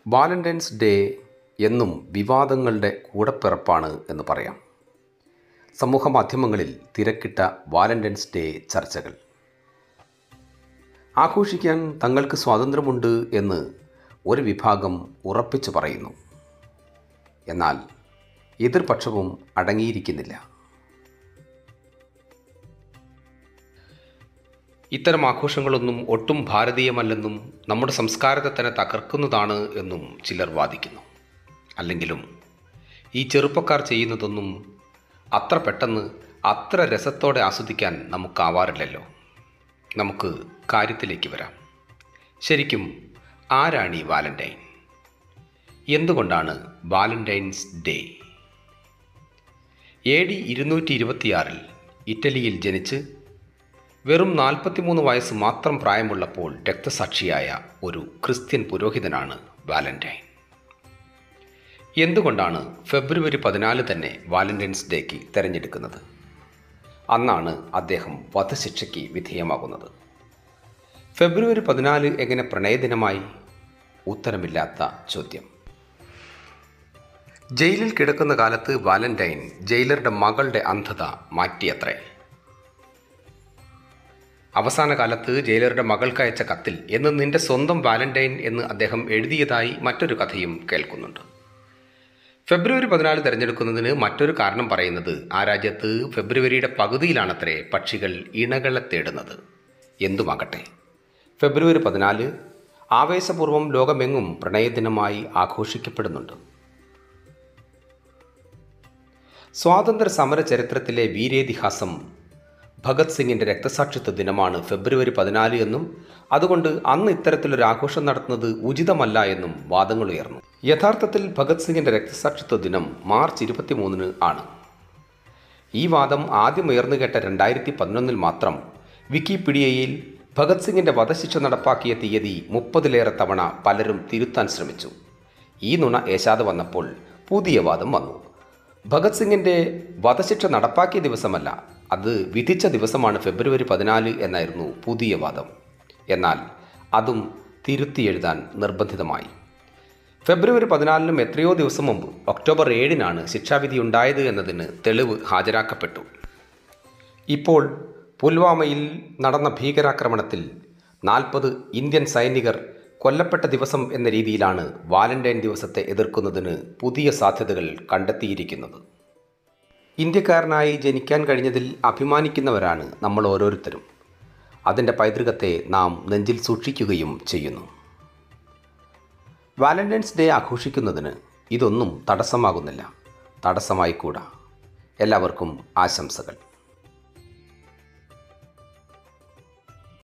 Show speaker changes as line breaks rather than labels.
Valentine's day എന്നും വിവാദങ്ങളുടെ കൂടപ്പിറപ്പാണ് എന്ന് പറയാം സമൂഹ മാധ്യമങ്ങളിൽ തിരക്കിട്ട വാലന്റൈൻസ് ഡേ ചർച്ചകൾ ആഘോഷിക്കാൻ തങ്ങൾക്ക് സ്വാതന്ത്ര്യമുണ്ട് എന്ന് ഒരു വിഭാഗം ഉറപ്പിച്ചു പറയുന്നു എന്നാൽ എതിർപക്ഷവും അടങ്ങിയിരിക്കുന്നില്ല ഇത്തരം ആഘോഷങ്ങളൊന്നും ഒട്ടും ഭാരതീയമല്ലെന്നും നമ്മുടെ സംസ്കാരത്തെ തന്നെ തകർക്കുന്നതാണ് എന്നും ചിലർ വാദിക്കുന്നു അല്ലെങ്കിലും ഈ ചെറുപ്പക്കാർ ചെയ്യുന്നതൊന്നും അത്ര പെട്ടെന്ന് അത്ര രസത്തോടെ ആസ്വദിക്കാൻ നമുക്കാവാറില്ലല്ലോ നമുക്ക് കാര്യത്തിലേക്ക് വരാം ശരിക്കും ആരാണ് ഈ വാലന്റൈൻ എന്തുകൊണ്ടാണ് വാലന്റൈൻസ് ഡേ എ ഡി ഇരുന്നൂറ്റി ഇരുപത്തിയാറിൽ ഇറ്റലിയിൽ ജനിച്ച് വെറും നാൽപ്പത്തിമൂന്ന് വയസ്സ് മാത്രം പ്രായമുള്ളപ്പോൾ രക്തസാക്ഷിയായ ഒരു ക്രിസ്ത്യൻ പുരോഹിതനാണ് വാലന്റൈൻ എന്തുകൊണ്ടാണ് ഫെബ്രുവരി പതിനാല് തന്നെ വാലന്റൈൻസ് ഡേക്ക് തിരഞ്ഞെടുക്കുന്നത് അന്നാണ് അദ്ദേഹം വധശിക്ഷയ്ക്ക് വിധേയമാകുന്നത് ഫെബ്രുവരി പതിനാല് എങ്ങനെ പ്രണയദിനമായി ഉത്തരമില്ലാത്ത ചോദ്യം ജയിലിൽ കിടക്കുന്ന കാലത്ത് വാലന്റൈൻ ജയിലറുടെ മകളുടെ അന്ധത മാറ്റിയത്രേ അവസാന കാലത്ത് ജയിലറുടെ മകൾക്ക് അയച്ച കത്തിൽ എന്ന് നിന്റെ സ്വന്തം വാലന്റൈൻ എന്ന് അദ്ദേഹം എഴുതിയതായി മറ്റൊരു കഥയും കേൾക്കുന്നുണ്ട് ഫെബ്രുവരി പതിനാല് തിരഞ്ഞെടുക്കുന്നതിന് മറ്റൊരു കാരണം പറയുന്നത് ആ രാജ്യത്ത് ഫെബ്രുവരിയുടെ പകുതിയിലാണത്രേ പക്ഷികൾ ഇണകളെ തേടുന്നത് എന്തുമാകട്ടെ ഫെബ്രുവരി പതിനാല് ആവേശപൂർവ്വം ലോകമെങ്ങും പ്രണയദിനമായി ആഘോഷിക്കപ്പെടുന്നുണ്ട് സ്വാതന്ത്ര്യ സമര ചരിത്രത്തിലെ വീരേതിഹാസം ഭഗത് സിംഗിൻ്റെ രക്തസാക്ഷിത്വ ദിനമാണ് ഫെബ്രുവരി പതിനാല് എന്നും അതുകൊണ്ട് അന്ന് ഇത്തരത്തിലൊരു ആഘോഷം നടത്തുന്നത് ഉചിതമല്ല എന്നും വാദങ്ങൾ ഉയർന്നു യഥാർത്ഥത്തിൽ ഭഗത് സിംഗിൻ്റെ രക്തസാക്ഷിത്വ ദിനം മാർച്ച് ഇരുപത്തിമൂന്നിന് ആണ് ഈ വാദം ആദ്യം ഉയർന്നു കേട്ട രണ്ടായിരത്തി പതിനൊന്നിൽ മാത്രം വിക്കിപീഡിയയിൽ ഭഗത് സിംഗിൻ്റെ വധശിക്ഷ നടപ്പാക്കിയ തീയതി മുപ്പതിലേറെ തവണ പലരും തിരുത്താൻ ശ്രമിച്ചു ഈ നുണ ഏശാതെ വന്നപ്പോൾ പുതിയ വാദം വന്നു ഭഗത് സിംഗിൻ്റെ വധശിക്ഷ നടപ്പാക്കിയ ദിവസമല്ല അത് വിധിച്ച ദിവസമാണ് ഫെബ്രുവരി പതിനാല് എന്നായിരുന്നു പുതിയ വാദം എന്നാൽ അതും തിരുത്തി എഴുതാൻ നിർബന്ധിതമായി ഫെബ്രുവരി പതിനാലിനും എത്രയോ ദിവസം മുമ്പ് ഒക്ടോബർ ഏഴിനാണ് ശിക്ഷാവിധി ഉണ്ടായത് എന്നതിന് തെളിവ് ഹാജരാക്കപ്പെട്ടു ഇപ്പോൾ പുൽവാമയിൽ നടന്ന ഭീകരാക്രമണത്തിൽ നാൽപ്പത് ഇന്ത്യൻ സൈനികർ കൊല്ലപ്പെട്ട ദിവസം എന്ന രീതിയിലാണ് വാലന്റൈൻ ദിവസത്തെ എതിർക്കുന്നതിന് പുതിയ സാധ്യതകൾ കണ്ടെത്തിയിരിക്കുന്നത് ഇന്ത്യക്കാരനായി ജനിക്കാൻ കഴിഞ്ഞതിൽ അഭിമാനിക്കുന്നവരാണ് നമ്മൾ ഓരോരുത്തരും അതിൻ്റെ പൈതൃകത്തെ നാം നെഞ്ചിൽ സൂക്ഷിക്കുകയും ചെയ്യുന്നു വാലന്റൈൻസ് ഡേ ആഘോഷിക്കുന്നതിന് ഇതൊന്നും തടസ്സമാകുന്നില്ല തടസ്സമായി കൂടാ എല്ലാവർക്കും ആശംസകൾ